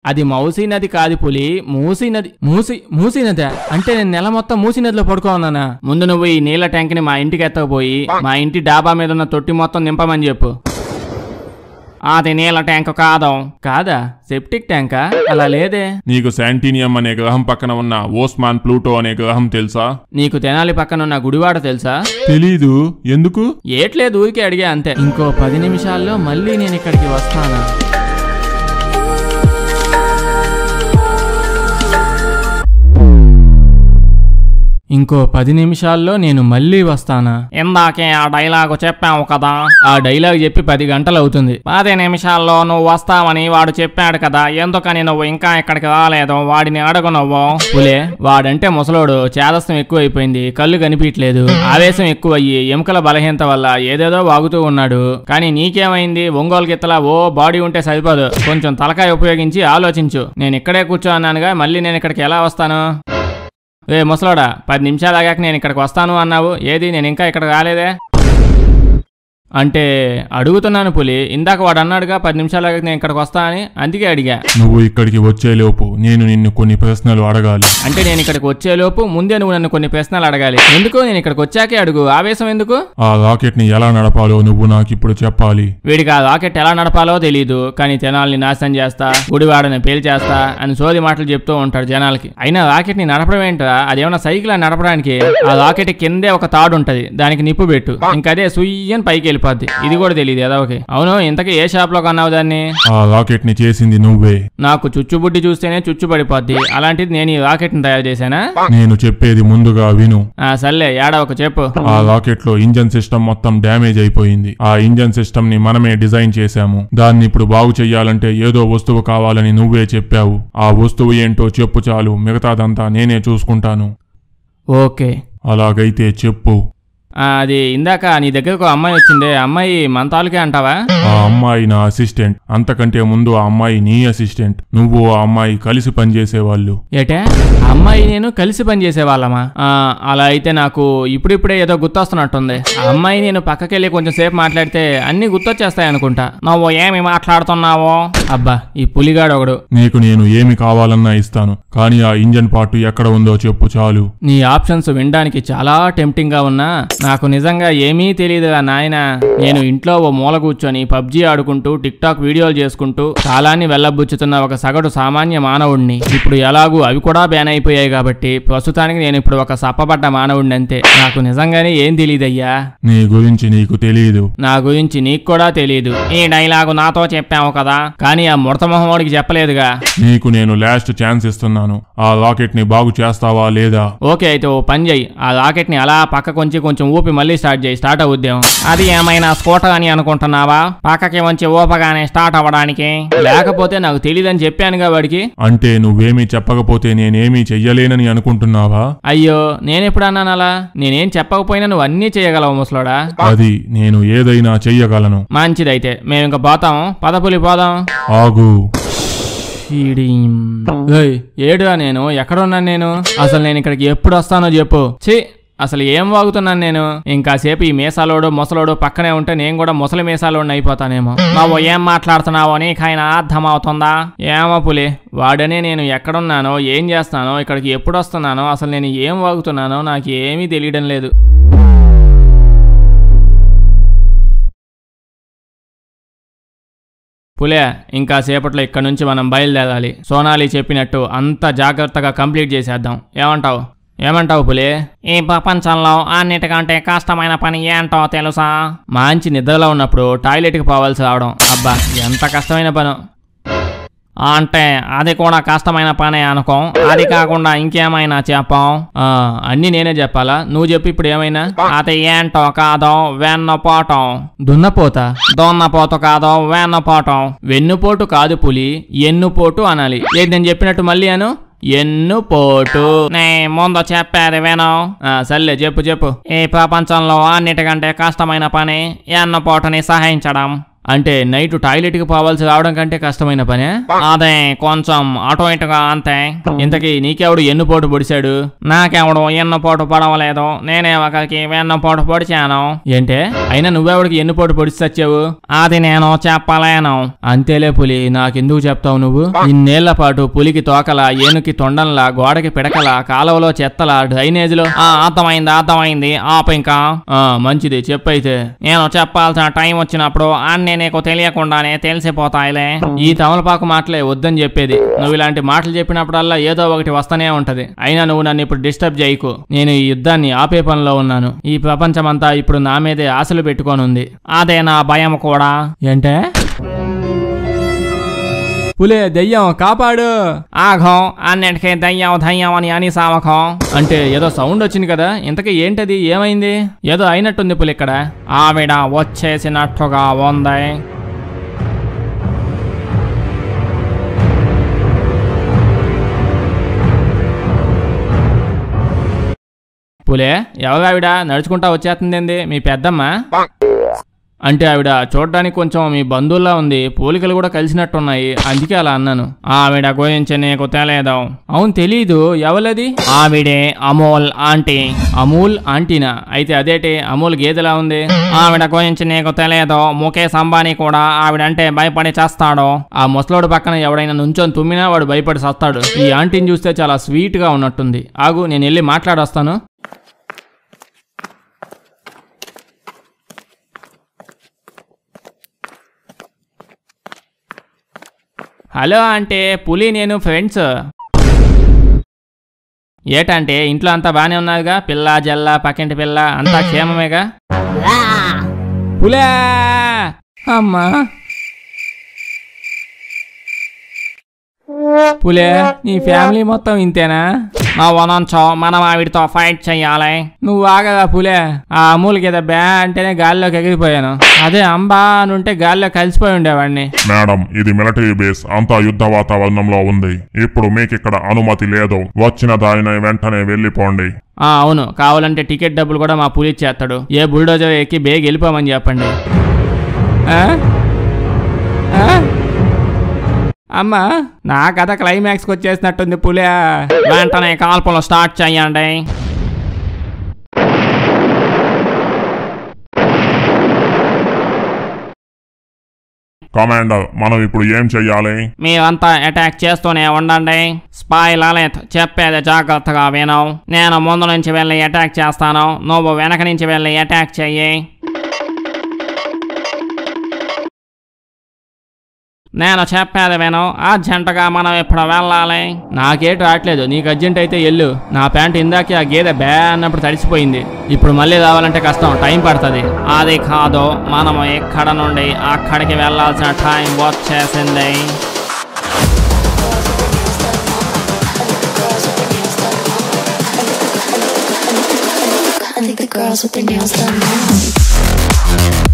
అది మౌసీ నది కాదు పులి మూసీ నది మూసి మూసీ నది అంటే నేను నెల మొత్తం మూసీ నదిలో పడుకోన్నానా ముందు నువ్వు ఈ నీళ్ళ ట్యాంక్ ని మా ఇంటికి ఎత్తకపోయి మా ఇంటి డాబా మీద ఉన్న తొట్టి మొత్తం నింపమని చెప్పు అది నీళ్ళ ట్యాంక్ కాదు కాదా సెప్టిక్ ట్యాంకా అలా లేదే నీకు శాంటీనియం అనే గ్రహం పక్కన ఉన్న ఓస్మాన్ ప్లూటో అనే గ్రహం తెలుసా నీకు తెనాలి పక్కన ఉన్న గుడివాడ తెలుసా తెలీదు ఎందుకు ఏట్లేదు ఊరికే అడిగా అంతే ఇంకో పది నిమిషాల్లో మళ్ళీ నేను ఇక్కడికి వస్తానా ఇంకో పది నిమిషాల్లో నేను మళ్ళీ వస్తానా ఇందాకే ఆ డైలాగు చెప్పావు కదా ఆ డైలాగ్ చెప్పి పది గంటలు అవుతుంది పది నిమిషాల్లో నువ్వు వస్తావని వాడు చెప్పాడు కదా ఎందుకని నువ్వు ఇంకా ఇక్కడికి రాలేదు వాడిని అడగు నువ్వు పులే వాడంటే ముసలోడు చేదస్తం ఎక్కువైపోయింది కళ్ళు కనిపించట్లేదు ఆవేశం ఎక్కువయ్యి ఎముకల బలహీనత వల్ల ఏదేదో వాగుతూ ఉన్నాడు కానీ నీకేమైంది ఒంగోలు గిత్తలా ఓ బాడీ ఉంటే సరిపోదు కొంచెం తలకాయ ఉపయోగించి ఆలోచించు నేను ఇక్కడే కూర్చోన్నానుగా మళ్ళీ నేను ఇక్కడికి ఎలా వస్తాను ఏ ముసలోడా పది నిమిషాలు ఆగాక నేను ఇక్కడికి వస్తాను అన్నావు ఏది నేను ఇంకా ఇక్కడ రాలేదే అంటే అడుగుతున్నాను పులి ఇందాక వాడు అన్నాడుగా పది నిమిషాలు ఆగాక నేను ఇక్కడికి వస్తా అని అందుకే అడిగా నువ్వు ఇక్కడికి వచ్చేలోపు నేను నిన్ను కొన్ని ప్రశ్నలు అడగాలి అంటే నేను ఇక్కడికి వచ్చేలోపు ముందే నువ్వు నన్ను కొన్ని ప్రశ్నలు అడగాలి ఎందుకు నేను ఇక్కడికి వచ్చాకే అడుగు ఆవేశం ఎందుకు ఆ రాకెట్ ని ఎలా నడపాలో నువ్వు నాకు ఇప్పుడు చెప్పాలి వీడికి ఆ రాకెట్ ఎలా నడపాలో తెలియదు కానీ జనాల్ని నాశనం చేస్తా గుడివాడని పేల్చేస్తా అని సోది మాటలు చెప్తూ ఉంటాడు జనాలకి అయినా రాకెట్ ని నడపడం ఏంట్రా అదేమన్నా సైకిల్ అని నడపడానికి ఆ రాకెట్ కిందే ఒక తాడు ఉంటది దానికి నిప్పు పెట్టు ఇంకదే సుయ్యని పైకి వెళ్ళిపోద్ది ఇది కూడా తెలియదు ఏదోకి అవును ఇంతకీ ఏ షాప్ లో కొన్నావు దాన్ని ఆ రాకెట్ ని చేసింది నువ్వే నాకు చుచ్చుబుడ్డి చూస్తేనే చుచ్చు పడిపోద్ది అలాంటిది నేను ఈ రాకెట్ ని తయారు చేశానా నేను చెప్పేది ముందుగా విను ఆ సర్లే ఏడా ఒక చెప్పు ఆ రాకెట్ లో ఇంజన్ సిస్టమ్ మొత్తం డ్యామేజ్ అయిపోయింది ఆ ఇంజన్ సిస్టమ్ ని మనమే డిజైన్ చేశాము దాన్ని ఇప్పుడు బాగు చెయ్యాలంటే ఏదో వస్తువు కావాలని నువ్వే చెప్పావు ఆ వస్తువు ఏంటో చెప్పు చాలు మిగతాదంతా నేనే చూసుకుంటాను ఓకే అలాగైతే చెప్పు ఆ, అది ఇందాక నీ దగ్గరకు ఒక అమ్మాయి వచ్చిందే అమ్మాయి మన తాలూకే అంటావా ఆ అమ్మాయి నా అసిస్టెంట్ అంతకంటే ముందు ఆ అమ్మాయి నీ అసిస్టెంట్ నువ్వు ఆ అమ్మాయి కలిసి పనిచేసేవాళ్ళు ఏటే ఆ అమ్మాయి నేను కలిసి పనిచేసే వాళ్ళమా ఆ, అలా అయితే నాకు ఇప్పుడిప్పుడే ఏదో గుర్తొస్తున్నట్టుంది ఆ అమ్మాయి నేను పక్కకెళ్ళి కొంచెం సేపు మాట్లాడితే అన్ని గుర్తొచ్చేస్తాయి అనుకుంటా నువ్వు ఏమి మాట్లాడుతున్నావో అబ్బా ఈ పులిగాడు ఒకడు నీకు నేను ఏమి కావాలన్నా ఇస్తాను కానీ ఆ ఇంజన్ పార్ట్ ఎక్కడ ఉందో చెప్పు చాలు నీ ఆప్షన్స్ వినడానికి చాలా టెంప్టింగ్ గా ఉన్నా నాకు నిజంగా ఏమీ తెలియదు నాయన నేను ఇంట్లో ఓ మూల కూర్చొని పబ్జీ ఆడుకుంటూ టిక్ టాక్ వీడియోలు చేసుకుంటూ కాలాన్ని వెళ్ళబుచ్చుతున్న ఒక సగటు సామాన్య మానవుడిని ఇప్పుడు ఎలాగూ అవి కూడా బ్యాన్ అయిపోయాయి కాబట్టి ప్రస్తుతానికి నేను ఇప్పుడు ఒక సప్పబడ్డ మానవుడిని అంతే నాకు నిజంగానే ఏం తెలియదయ్యా నీ గురించి నీకు తెలియదు నా గురించి నీకు కూడా తెలియదు ఈ డైలాగు నాతో చెప్పావు కదా కానీ ఆ ముడత మొహమోడికి చెప్పలేదుగా నీకు నేను లాస్ట్ ఛాన్స్ ఇస్తున్నాను ఆ రాకెట్ ని బాగు చేస్తావా లేదా ఓకే అయితే ఓ పని చేయి ఆ రాకెట్ ని అలా పక్క కొంచెం కొంచెం ఊపి మళ్ళీ స్టార్ట్ చేయి స్టార్ట్ అవుద్దాం అది ఏమైనా స్కూటర్ అని అనుకుంటున్నావా పక్కకి వంచి ఊపగానే స్టార్ట్ అవ్వడానికి లేకపోతే నాకు తెలియదని చెప్పానుగా వాడికి అంటే నువ్వేమీ చెప్పకపోతే నేనేమీ చెయ్యలేనని అనుకుంటున్నావా అయ్యో నేనెప్పుడు అన్నాను అలా నేనేం చెప్పకపోయినా నువ్వు అన్నీ చేయగలవు ముసలోడా అది నేను ఏదైనా చెయ్యగలను మంచిదైతే మేము ఇంకా పోతాం పదపులి పోదాం ఆగు ఈడి ఏయ్, ఏడురా నేను ఎక్కడున్నాను నేను అసలు నేను ఇక్కడికి ఎప్పుడు వస్తానో చెప్పు ఛీ అసలు ఏం వాగుతున్నాను నేను ఇంకాసేపు ఈ మీసాలోడు ముసలోడు పక్కనే ఉంటే నేను కూడా ముసలి మీసాలోడిని అయిపోతానేమో నువ్వు ఏం మాట్లాడుతున్నావో నీకైనా అర్థమవుతుందా ఏమో పులి వాడనే నేను ఎక్కడున్నానో ఏం చేస్తానో ఇక్కడికి ఎప్పుడు వస్తున్నానో అసలు నేను ఏం వాగుతున్నానో నాకు ఏమీ తెలియడం లేదు పులే ఇంకా సేపట్లో ఇక్కడ నుంచి మనం బయలుదేరాలి సోనాలి చెప్పినట్టు అంత జాగ్రత్తగా కంప్లీట్ చేసేద్దాం ఏమంటావు ఏమంటావు పులే ఈ ప్రపంచంలో అన్నిటికంటే కష్టమైన పని ఏంటో తెలుసా మంచి నిద్రలో ఉన్నప్పుడు టాయిలెట్కి పోవాల్సి రావడం అబ్బా ఎంత కష్టమైన పను అంటే అది కూడా కష్టమైన పనే అనుకో అది కాకుండా ఇంకేమైనా చెప్పం ఆ, అన్నీ నేనే చెప్పాలా నువ్వు చెప్పి ఇప్పుడు ఏమైనా అది ఏంటో కాదో వెన్నపోవటం దున్నపోత దున్నపోత కాదో వెన్నపోవటం వెన్నుపోటు కాదు పులి ఎన్నుపోటు అనాలి ఏది నేను చెప్పినట్టు మళ్ళీ అను ఎన్నుపోటు నే ముందు చెప్పేది విను ఆ, సర్లే చెప్పు చెప్పు ఈ ప్రపంచంలో అన్నిటికంటే కష్టమైన పని ఎన్నుపోటుని సహాయించడం అంటే నైట్ టాయిలెట్ కి పోవాల్సి రావడం కంటే కష్టమైన పనే అదే కొంచెం అటో ఇటుగా అంతే ఇంతకీ నీకెవడు ఎన్నుపోటు పొడిచాడు నాకెవడు ఎన్నుపోటు పడవలేదు నేనే ఒకరికి వెన్నుపోటు పొడిచాను ఏంటే అయినా నువ్వెవడికి ఎన్నుపోటు పొడిచి వచ్చావు అది నేను చెప్పలేను అంతేలే పులి నాకెందుకు చెప్తావు నువ్వు ఇన్నేళ్ల పాటు పులికి తోకల ఏనుకి తొండంలా గోడకి పిడకల కాలువలో చెత్తల డ్రైనేజ్ లో ఆ అర్థమైంది అర్థమైంది ఆపు ఇంకా ఆ మంచిది చెప్పైతే నేను చెప్పాల్సిన టైం వచ్చినప్పుడు అన్నీ నీకు తెలియకుండానే తెలిసిపోతాయిలే ఈ తమలపాకు మాటలే వద్దని చెప్పేది నువ్వు ఇలాంటి మాటలు చెప్పినప్పుడల్లా ఏదో ఒకటి వస్తూనే ఉంటది అయినా నువ్వు నన్ను ఇప్పుడు డిస్టర్బ్ చేయకు నేను ఈ యుద్ధాన్ని ఆపే పనిలో ఉన్నాను ఈ ప్రపంచమంతా ఇప్పుడు నా మీదే ఆశలు పెట్టుకొని ఉంది అదే నా భయం కూడా ఏంటే పులే దెయ్యం కాపాడు ఆఘం అన్నిటికీ దయ్యం దయ్యం అని అని సామకం అంటే ఏదో సౌండ్ వచ్చింది కదా ఇంతకీ ఏంటది ఏమైంది ఏదో అయినట్టుంది పులి ఇక్కడ ఆవిడ వచ్చేసినట్టుగా ఉంది పులే ఎవరు ఆవిడ నడుచుకుంటా వచ్చేస్తుందేంది మీ పెద్దమ్మ అంటే ఆవిడ చూడడానికి కొంచెం మీ బంధువుల్లా ఉంది పోలికలు కూడా కలిసినట్టున్నాయి అందుకే అలా అన్నాను ఆవిడ గురించి నీకు తెలియదు అవును తెలీదు ఎవలది ఆవిడే అమోల్ ఆంటీ అమూల్ ఆంటీనా అయితే అదేటి అమూల్ గేదెలా ఉంది ఆవిడ గురించి నీకు తెలియదు ముఖేష్ అంబానీ కూడా ఆవిడంటే భయపడి చేస్తాడు ఆ ముసలోడు పక్కన ఎవడైనా నుంచొని తుమ్మినా వాడు భయపడి చస్తాడు ఈ ఆంటీని చూస్తే చాలా స్వీట్ గా ఉన్నట్టుంది ఆగు నేను వెళ్ళి మాట్లాడొస్తాను హలో అంటే పులి నేను ఫ్రెండ్స్ ఏటంటే ఇంట్లో అంతా బానే ఉన్నదిగా పిల్ల జల్ల పక్కింటి పిల్ల అంతా క్షేమమేగా పులే అమ్మా పులే నీ ఫ్యామిలీ మొత్తం ఇంతేనా మా వనంచో మనం ఆవిడతో ఫైట్ చెయ్యాలి నువ్వు ఆగదా పులే ఆ అమూల్ గేద బ్యా అంటేనే గాల్లోకి ఎగిరిపోయాను అదే అంబా అని ఉంటే గాల్లో కలిసిపోయి ఉండేవాడిని మేడం ఇది మిలిటరీ బేస్ అంతా యుద్ధ వాతావరణంలో ఉంది ఇప్పుడు మీకిక్కడ అనుమతి లేదు వచ్చిన దానిని వెంటనే వెళ్ళిపోండి ఆ అవును కావాలంటే టికెట్ డబ్బులు కూడా మా పులి ఇచ్చేస్తాడు ఏ బుల్డోజర్ ఎక్కి బేగ్ వెళ్ళిపోమని చెప్పండి ఆ? ఆ? అమ్మా నా కథ క్లైమాక్స్కి వచ్చేసినట్టుంది పులి వెంటనే కాల్పులు స్టార్ట్ చెయ్యండి కమాండర్ మనం ఇప్పుడు ఏం చెయ్యాలి మీరంతా అటాక్ చేస్తూనే ఉండండి స్పాయ్ లలిత్ చెప్పేది జాగ్రత్తగా విను నేను ముందు నుంచి వెళ్ళి అటాక్ చేస్తాను నువ్వు వెనక నుంచి వెళ్ళి అటాక్ చెయ్యి నేను చెప్పేది విను అర్జెంటుగా మనం ఇప్పుడు వెళ్ళాలి నాకేటు రావట్లేదు నీకు అర్జెంట్ అయితే ఎల్లు నా ప్యాంట్ ఇందాకే ఆ గేదె బ్యా అన్నప్పుడు తడిసిపోయింది ఇప్పుడు మళ్ళీ రావాలంటే కష్టం టైం పడుతుంది అది కాదు మనము ఇక్కడ నుండి అక్కడికి వెళ్ళాల్సిన టైం వచ్చేసింది I think the girls with their nails done now.